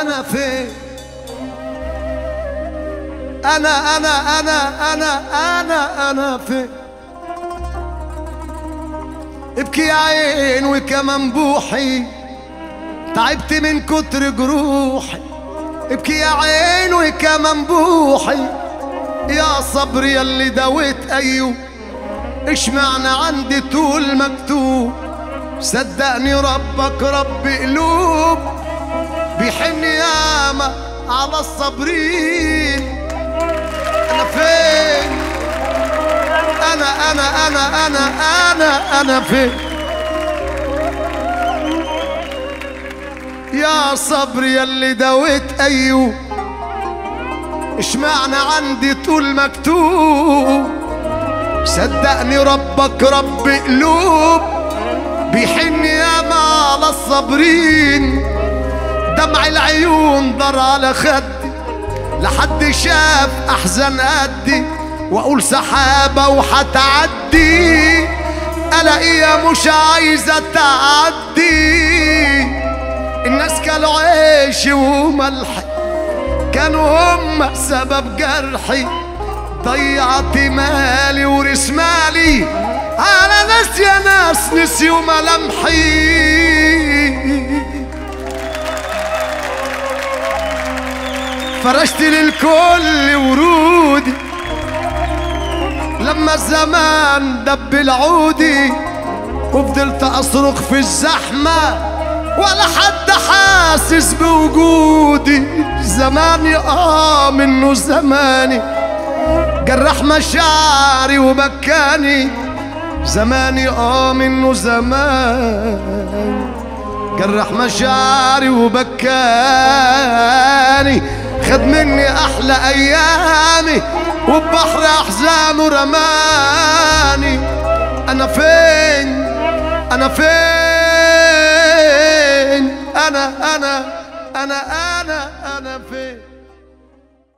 انا فين انا انا انا انا انا انا فين ابكي يا عين وكمان بوحي تعبت من كتر جروحي ابكي يا عين وكمان بوحي يا صبر يلي دويت ايوه اشمعنى عندي طول مكتوب صدقني ربك رب قلوب بيحن ياما على الصابرين انا فين انا انا انا انا انا انا فين يا صبر يلي دويت ايوب اشمعنى عندي طول مكتوب صدقني ربك رب قلوب بيحن ياما على الصابرين دمع العيون ضر على خدي لحد شاف احزان قدي واقول سحابة وحتعدي الاقيها مش عايزة تعدي الناس كانوا عيشي وملحي كانوا هم سبب جرحي ضيعت مالي ورث مالي على ناس يا ناس نسيوا ملامحي فرشت للكل ورودي لما الزمان دب العودي وفضلت اصرخ في الزحمة ولا حد حاسس بوجودي زماني اه منه زماني جرح مشاعري وبكاني زماني اه منه زمان جرح مشاعري وبكاني خد مني احلى ايامي وببحر احزانه رماني انا فين انا فين انا انا انا, أنا